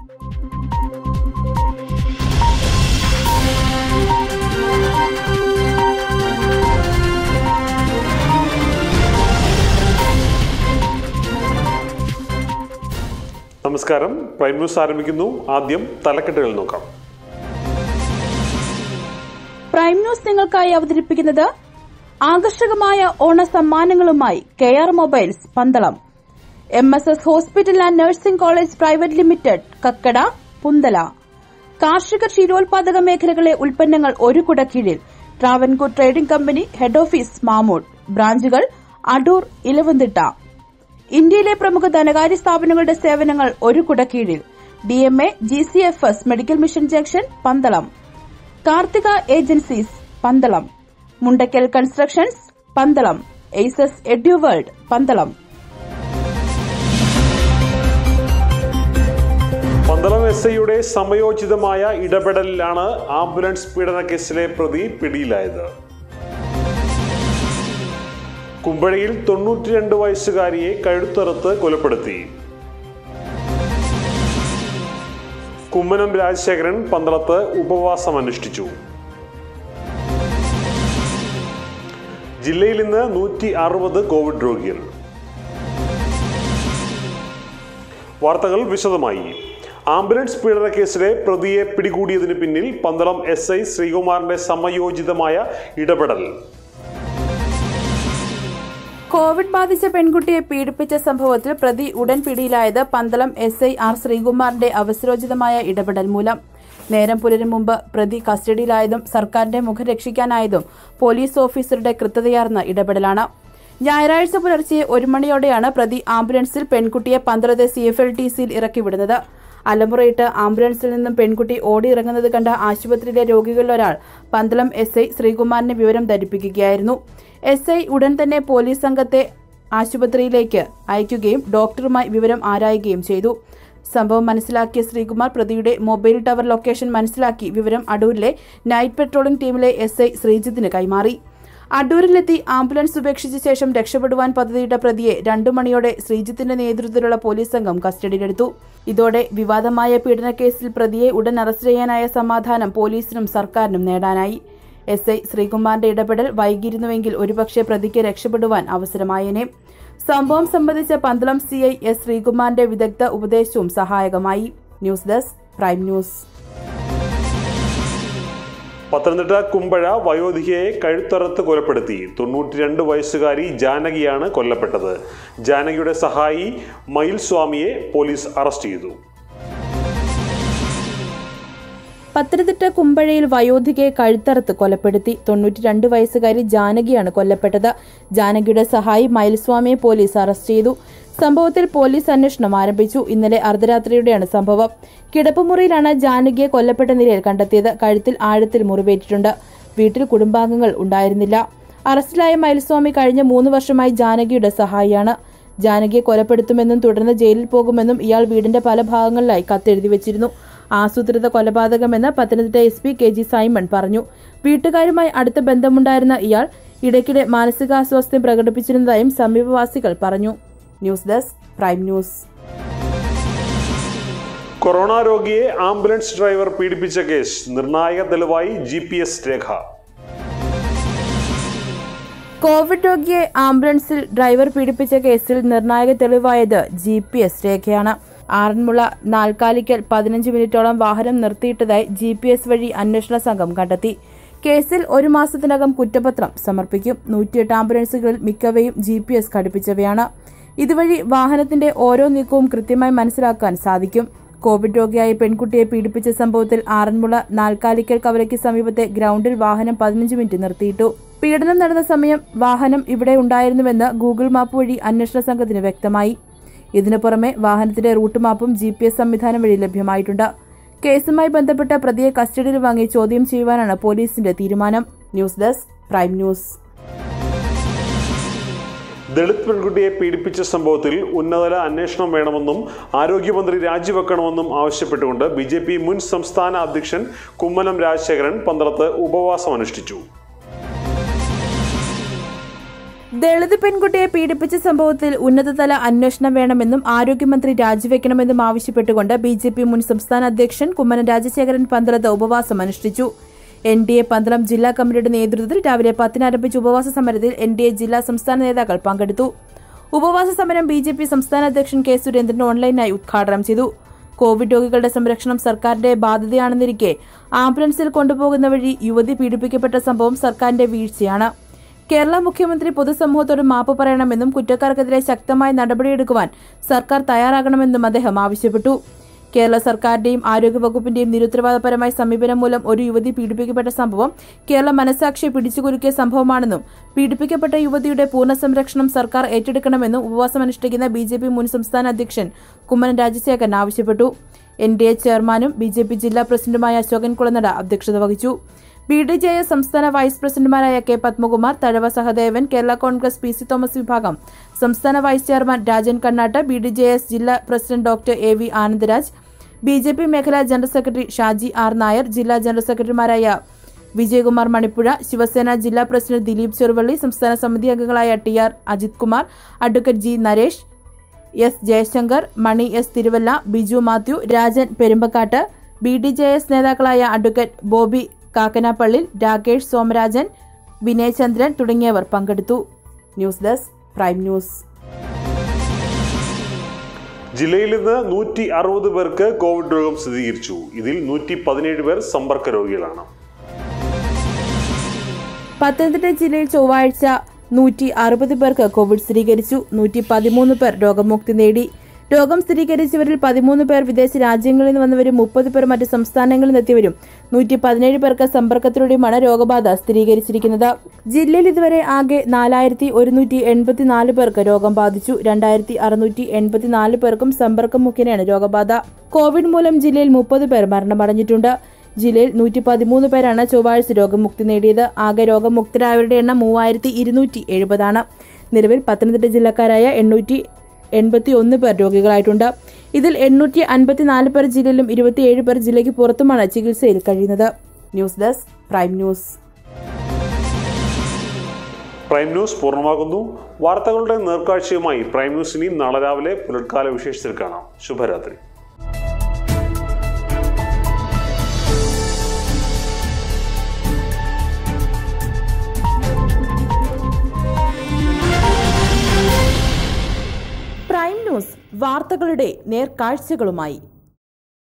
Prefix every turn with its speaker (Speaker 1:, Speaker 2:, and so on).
Speaker 1: നമസ്കാരം prime news ആരംഭിക്കുന്നു ആദ്യം തലക്കെട്ടുകൾ നോക്കാം
Speaker 2: പ്രൈം ന്യൂസ് നിങ്ങൾക്കായി അവതരിപ്പിക്കുന്നത് ആകർഷകമായ ഓണ സമ്മാനങ്ങളുമായി K R mobiles Pandalam M S S hospital and nursing college private limited കക്കട പുന്തല കാർഷിക ക്ഷീരോത്പാദക മേഖലകളെ ഉൽപ്പന്നങ്ങൾ ഒരു കുടക്കീഴിൽ Travancore trading company head office Mamoodu ബ്രാഞ്ചുകൾ അടൂർ ഇലവന്തിട്ട ഇന്ത്യയിലെ പ്രമുഖ ധനകാര്യ സ്ഥാപനങ്ങളുടെ സേവനങ്ങൾ ഒരു കുടക്കീഴിൽ D M A G C F S medical mission junction Pandalam Karthika agencies Pandalam Mundakkal constructions Pandalam Aces Eduworld Pandalam
Speaker 1: Pandalam S ഐയുടെ സമയോചിതമായ ഇടപെടലിലാണ് ആംബുലൻസ് പീഡന കേസിലെ പ്രതി പിടിയിലായത് കുമ്പഴയിൽ തൊണ്ണൂറ്റിരണ്ട് വയസ്സുകാരിയെ കഴുത്തറുത്ത് കൊലപ്പെടുത്തി കുമ്മനം രാജശേഖരൻ പന്തളത്ത് ഉപവാസം അനുഷ്ഠിച്ചു ജില്ലയിൽ ഇന്ന് നൂറ്റി അറുപത് കോവിഡ് രോഗികൾ വാർത്തകൾ വിശദമായി ആംബുലൻസ് പീഡന കേസിലെ പ്രതിയെ പിടികൂടിയതിന് പിന്നിൽ പന്തളം എസ് ഐ ശ്രീകുമാറിന്റെ സമയോചിതമായ ഇടപെടൽ
Speaker 2: കോവിഡ് ബാധിച്ച പെൺകുട്ടിയെ പീഡിപ്പിച്ച സംഭവത്തിൽ പ്രതി ഉടൻ പിടിയിലായത് പന്തളം എസ് ഐ ആർ ശ്രീകുമാറിന്റെ അവസരോചിതമായ ഇടപെടൽ മൂലം നേരം പുലരും മുമ്പ് പ്രതി കസ്റ്റഡിയിലായതും സർക്കാരിന്റെ മുഖം രക്ഷിക്കാനായതും പോലീസ് ഓഫീസറുടെ കൃത്യതയാർന്ന ഇടപെടലാണ് ഞായറാഴ്ച പുലർച്ചെ ഒരു മണിയോടെയാണ് പ്രതി ആംബുലൻസിൽ പെൺകുട്ടിയെ പന്തളത്തെ സി എഫ് എൽ ടി സിയിൽ ഇറക്കിവിടുന്നത് അലമുറയിട്ട് ആംബുലൻസിൽ നിന്നും പെൺകുട്ടി ഓടിയിറങ്ങുന്നത് കണ്ട ആശുപത്രിയിലെ രോഗികളിലൊരാൾ പന്തളം എസ് ഐ ശ്രീകുമാറിനെ വിവരം ധരിപ്പിക്കുകയായിരുന്നു എസ് ഐ ഉടൻ തന്നെ പോലീസ് സംഘത്തെ ആശുപത്രിയിലേക്ക് അയക്കുകയും ഡോക്ടറുമായി വിവരം ആരായുകയും ചെയ്തു സംഭവം മനസ്സിലാക്കിയ ശ്രീകുമാർ പ്രതിയുടെ മൊബൈൽ ടവർ ലൊക്കേഷൻ മനസ്സിലാക്കി വിവരം അടൂരിലെ നൈറ്റ് പെട്രോളിംഗ് ടീമിലെ എസ് ഐ ശ്രീജിത്തിന് കൈമാറി അടൂരിലെത്തി ആംബുലൻസ് ഉപേക്ഷിച്ച ശേഷം രക്ഷപ്പെടുവാൻ പദ്ധതിയിട്ട പ്രതിയെ രണ്ടു മണിയോടെ ശ്രീജിത്തിന്റെ നേതൃത്വത്തിലുള്ള പോലീസ് സംഘം കസ്റ്റഡിയിലെടുത്തു ഇതോടെ വിവാദമായ പീഡനക്കേസിൽ പ്രതിയെ ഉടൻ അറസ്റ്റ് ചെയ്യാനായ സമാധാനം പോലീസിനും സർക്കാരിനും നേടാനായി എസ് ഐ ശ്രീകുമാറിന്റെ ഇടപെടൽ വൈകിയിരുന്നുവെങ്കിൽ ഒരുപക്ഷെ പ്രതിക്ക് രക്ഷപ്പെടുവാൻ അവസരമായേനെ സംഭവം സംബന്ധിച്ച പന്തളം സി ഐ എസ് ശ്രീകുമാറിന്റെ വിദഗ്ധ ഉപദേശവും സഹായകമായി news desk prime news
Speaker 1: Pathanamthitta Kumbazha വയോധികയെ കഴുത്തറുത്ത് കൊലപ്പെടുത്തി തൊണ്ണൂറ്റിരണ്ട് വയസ്സുകാരി ജാനകിയാണ് കൊല്ലപ്പെട്ടത് ജാനകിയുടെ സഹായി മയിൽ സ്വാമിയെ പോലീസ് അറസ്റ്റ് ചെയ്തു
Speaker 2: പത്തനംതിട്ട കുമ്പഴയിൽ വയോധികയെ കഴുത്തറുത്ത് കൊലപ്പെടുത്തി തൊണ്ണൂറ്റിരണ്ട് വയസ്സുകാരി ജാനകിയാണ് കൊല്ലപ്പെട്ടത് ജാനകിയുടെ സഹായി മയിൽസ്വാമിയെ പോലീസ് അറസ്റ്റ് ചെയ്തു സംഭവത്തിൽ പോലീസ് അന്വേഷണം ആരംഭിച്ചു ഇന്നലെ അർദ്ധരാത്രിയോടെയാണ് സംഭവം കിടപ്പുമുറിയിലാണ് ജാനകിയെ കൊല്ലപ്പെട്ട നിലയിൽ കണ്ടെത്തിയത് കഴുത്തിൽ ആഴത്തിൽ മുറിവേറ്റിട്ടുണ്ട് വീട്ടിൽ കുടുംബാംഗങ്ങൾ ഉണ്ടായിരുന്നില്ല അറസ്റ്റിലായ മയിൽസ്വാമി കഴിഞ്ഞ മൂന്ന് വർഷമായി ജാനകിയുടെ സഹായിയാണ് ജാനകിയെ കൊലപ്പെടുത്തുമെന്നും തുടർന്ന് ജയിലിൽ പോകുമെന്നും ഇയാൾ വീടിന്റെ പല ഭാഗങ്ങളിലായി കത്തെഴുതി വെച്ചിരുന്നു ആസൂത്രിത കൊലപാതകമെന്ന് Pathanamthitta S P K G Simon പറഞ്ഞു വീട്ടുകാരുമായി അടുത്ത ബന്ധമുണ്ടായിരുന്ന ഇയാൾ ഇടയ്ക്കിടെ മാനസികാസ്വാസ്ഥ്യം പ്രകടിപ്പിച്ചിരുന്നതായും സമീപവാസികൾ പറഞ്ഞു news desk prime news
Speaker 1: corona രോഗിയെ ആംബുലൻസ് ഡ്രൈവർ പീഡിപ്പിച്ച കേസ് നിർണായക തെളിവായി ജി പി എസ് രേഖ
Speaker 2: കോവിഡ് രോഗിയെ ആംബുലൻസിൽ ഡ്രൈവർ പീഡിപ്പിച്ച കേസിൽ നിർണായക തെളിവായത് ജി പി എസ് രേഖയാണ് ആറന്മുള നാൽക്കാലിക്കൽ പതിനഞ്ച് മിനിറ്റോളം വാഹനം നിർത്തിയിട്ടതായി ജി പി എസ് വഴി അന്വേഷണ സംഘം കണ്ടെത്തി കേസിൽ ഒരു മാസത്തിനകം കുറ്റപത്രം സമർപ്പിക്കും നൂറ്റിയെട്ട് ആംബുലൻസുകളിൽ മിക്കവയും ജി പി എസ് ഘടിപ്പിച്ചവയാണ് ഇതുവഴി വാഹനത്തിന്റെ ഓരോ നീക്കവും കൃത്യമായി മനസ്സിലാക്കാൻ സാധിക്കും കോവിഡ് രോഗിയായ പെൺകുട്ടിയെ പീഡിപ്പിച്ച സംഭവത്തിൽ ആറന്മുള നാൽക്കാലിക്കൽ കവലയ്ക്ക് സമീപത്തെ ഗ്രൗണ്ടിൽ വാഹനം പതിനഞ്ച് മിനിറ്റ് നിർത്തിയിട്ടു പീഡനം നടന്ന സമയം വാഹനം ഇവിടെ ഉണ്ടായിരുന്നുവെന്ന് ഗൂഗിൾ മാപ്പ് വഴി അന്വേഷണ സംഘത്തിന് വ്യക്തമായി ഇതിനു പുറമെ വാഹനത്തിന്റെ റൂട്ട് മാപ്പും ജി പി എസ് സംവിധാനം വഴി ലഭ്യമായിട്ടുണ്ട് കേസുമായി ബന്ധപ്പെട്ട പ്രതിയെ കസ്റ്റഡിയിൽ വാങ്ങി ചോദ്യം ചെയ്യുവാനാണ് പോലീസിന്റെ തീരുമാനം news desk prime news
Speaker 1: Dalit പെൺകുട്ടിയെ പീഡിപ്പിച്ച സംഭവത്തിൽ ഉന്നതതല അന്വേഷണം വേണമെന്നും ആരോഗ്യമന്ത്രി രാജിവെക്കണമെന്നും ആവശ്യപ്പെട്ടുകൊണ്ട് ബി ജെ പി മുൻ സംസ്ഥാന അധ്യക്ഷൻ കുമ്മനം രാജശേഖരൻ പന്തളത്ത് ഉപവാസം അനുഷ്ഠിച്ചു
Speaker 2: ദളിത് പെൺകുട്ടിയെ പീഡിപ്പിച്ച സംഭവത്തിൽ ഉന്നതതല അന്വേഷണം വേണമെന്നും ആരോഗ്യമന്ത്രി രാജിവെക്കണമെന്നും ആവശ്യപ്പെട്ടുകൊണ്ട് ബി ജെ പി മുൻ സംസ്ഥാന അധ്യക്ഷൻ കുമ്മനം രാജശേഖരൻ പന്തളത്ത് ഉപവാസം അനുഷ്ഠിച്ചു എൻ ഡി എ പന്തളം ജില്ലാ കമ്മിറ്റിയുടെ നേതൃത്വത്തിൽ രാവിലെ പത്തിന് ആരംഭിച്ച ഉപവാസ സമരത്തിൽ എൻ ഡി എ ജില്ലാ സംസ്ഥാന നേതാക്കൾ പങ്കെടുത്തു ഉപവാസ സമരം ബി ജെ പി സംസ്ഥാന അധ്യക്ഷൻ കെ സുരേന്ദ്രൻ ഓൺലൈനായി ഉദ്ഘാടനം ചെയ്തു കോവിഡ് രോഗികളുടെ സംരക്ഷണം സർക്കാരിന്റെ ബാധ്യതയാണെന്നിരിക്കെ ആംബുലൻസിൽ കൊണ്ടുപോകുന്ന വഴി യുവതി പീഡിപ്പിക്കപ്പെട്ട സംഭവം സർക്കാരിന്റെ വീഴ്ചയാണ് കേരള മുഖ്യമന്ത്രി പൊതുസമൂഹത്തോട് മാപ്പ് പറയണമെന്നും കുറ്റക്കാർക്കെതിരെ ശക്തമായ നടപടിയെടുക്കുവാൻ സർക്കാർ തയ്യാറാകണമെന്നും അദ്ദേഹം ആവശ്യപ്പെട്ടു കേരള സർക്കാരിന്റെയും ആരോഗ്യവകുപ്പിന്റെയും നിരുത്തരവാദപരമായ സമീപനം മൂലം ഒരു യുവതി പീഡിപ്പിക്കപ്പെട്ട സംഭവം കേരള മനസാക്ഷിയെ പിടിച്ചുകുലുക്കിയ സംഭവമാണെന്നും പീഡിപ്പിക്കപ്പെട്ട യുവതിയുടെ പൂർണ്ണ സംരക്ഷണം സർക്കാർ ഏറ്റെടുക്കണമെന്നും ഉപവാസമനുഷ്ഠിക്കുന്ന ബി ജെ പി മുൻ സംസ്ഥാന അധ്യക്ഷൻ കുമ്മനം രാജശേഖരൻ ആവശ്യപ്പെട്ടു എൻ ഡി എ ചെയർമാനും ബി ജെ പി ജില്ലാ പ്രസിഡന്റുമായ അശോകൻ കുളനട അധ്യക്ഷത വഹിച്ചു ബി ഡി ജെ എസ് സംസ്ഥാന വൈസ് പ്രസിഡന്റുമാരായ K Padmakumar Thazhava Sahadevan Kerala Congress P C Thomas വിഭാഗം സംസ്ഥാന vice chairman Rajan Kannattu B D J S ജില്ലാ president doctor A V Anandaraj B J P മേഖലാ general secretary Shaji R Nair ജില്ലാ ജനറൽ സെക്രട്ടറിമാരായ വിജയകുമാർ മണിപ്പുഴ ശിവസേന ജില്ലാ പ്രസിഡന്റ് ദിലീപ് ചെറുവള്ളി സംസ്ഥാന സമിതി അംഗങ്ങളായ T R Ajith Kumar advocate G Naresh S Jayashankar Mani S Thiruvalla Biju Mathew Rajan Perumbakkattu B D J S നേതാക്കളായ അഡ്വക്കേറ്റ് ബോബി കാക്കനാപ്പള്ളിൽ രാകേഷ് സോമരാജൻ വിനയ് ചന്ദ്രൻ തുടങ്ങിയവർ പങ്കെടുത്തു ന്യൂസ് ഡെസ്ക് പ്രൈം ന്യൂസ്
Speaker 1: ജില്ലയിൽ ഇന്ന് നൂറ്റി അറുപത് പേർക്ക് കോവിഡ് രോഗം സ്ഥിരീകരിച്ചു ഇതിൽ നൂറ്റി പതിനേഴ് പേർ സമ്പർക്ക രോഗികളാണ്
Speaker 2: പത്തനംതിട്ട ജില്ലയിൽ ചൊവ്വാഴ്ച നൂറ്റി അറുപത് പേർക്ക് കോവിഡ് സ്ഥിരീകരിച്ചു നൂറ്റി പതിമൂന്ന് പേർ രോഗമുക്തി നേടി രോഗം സ്ഥിരീകരിച്ചവരിൽ പതിമൂന്ന് പേർ വിദേശ രാജ്യങ്ങളിൽ നിന്ന് വന്നവരും മുപ്പത് പേർ മറ്റ് സംസ്ഥാനങ്ങളിൽ നിന്നെത്തിയവരും നൂറ്റി പതിനേഴ് പേർക്ക് സമ്പർക്കത്തിലൂടെയുമാണ് രോഗബാധ സ്ഥിരീകരിച്ചിരിക്കുന്നത് ജില്ലയിൽ ഇതുവരെ ആകെ നാലായിരത്തി ഒരുന്നൂറ്റി എൺപത്തിനാല് പേർക്ക് രോഗം ബാധിച്ചു രണ്ടായിരത്തി അറുന്നൂറ്റി എൺപത്തിനാല് പേർക്കും സമ്പർക്കം മുഖേനയാണ് രോഗബാധ കോവിഡ് മൂലം ജില്ലയിൽ മുപ്പത് പേർ മരണമടഞ്ഞിട്ടുണ്ട് ജില്ലയിൽ നൂറ്റി പതിമൂന്ന് പേരാണ് ചൊവ്വാഴ്ച രോഗമുക്തി നേടിയത് ആകെ രോഗമുക്തരായവരുടെ എണ്ണം മൂവായിരത്തി ഇരുന്നൂറ്റി എഴുപതാണ് നിലവിൽ പത്തനംതിട്ട ജില്ലക്കാരായ എണ്ണൂറ്റി എൺപത്തി ഒന്ന് പേർ രോഗികളായിട്ടുണ്ട് ഇതിൽ എണ്ണൂറ്റി അൻപത്തിനാല് പേർ ജില്ലയിലും ഇരുപത്തിയേഴ് പേർ ജില്ലയ്ക്ക് പുറത്തുമാണ് ചികിത്സയിൽ കഴിയുന്നത് news desk prime news
Speaker 1: prime news പൂർണ്ണമാകുന്നു വാർത്തകളുടെ നേർക്കാഴ്ചയുമായി പ്രൈം ന്യൂസ് ഇനി നാളെ രാവിലെ പുലർക്കാല വിശേഷത്തിൽ കാണാം ശുഭരാത്രി
Speaker 2: പ്രൈം ന്യൂസ് വാർത്തകളുടെ നേർക്കാഴ്ചകളുമായി